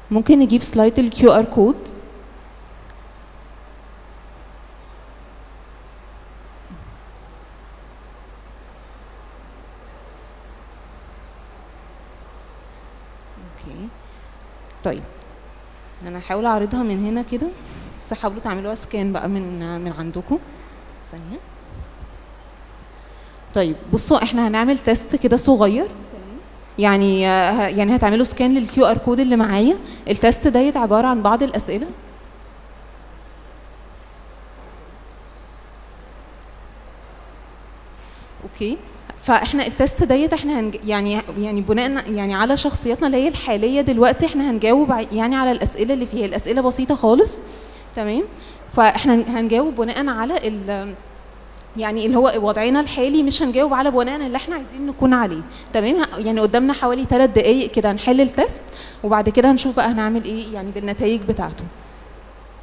ممكن نجيب سلايد الكيو ار كود اوكي طيب انا هحاول اعرضها من هنا كده بس حاولوا تعملوها سكان بقى من من عندكم ثانيه طيب بصوا احنا هنعمل تيست كده صغير يعني آه، ه- يعني هتعملوا سكان للكيو ار كود اللي معايا التيست ديت عباره عن بعض الاسئله اوكي فاحنا التست ديت احنا هنج... يعني يعني بناء يعني على شخصياتنا اللي هي الحاليه دلوقتي احنا هنجاوب ع- يعني على الاسئله اللي فيها الاسئله بسيطه خالص تمام فاحنا هن- هنجاوب بناء على ال يعني اللي هو وضعنا الحالي مش هنجاوب على بناء اللي احنا عايزين نكون عليه تمام ه- يعني قدامنا حوالي ثلاث دقائق كده نحل التست وبعد كده هنشوف بقى هنعمل ايه يعني بالنتائج بتاعته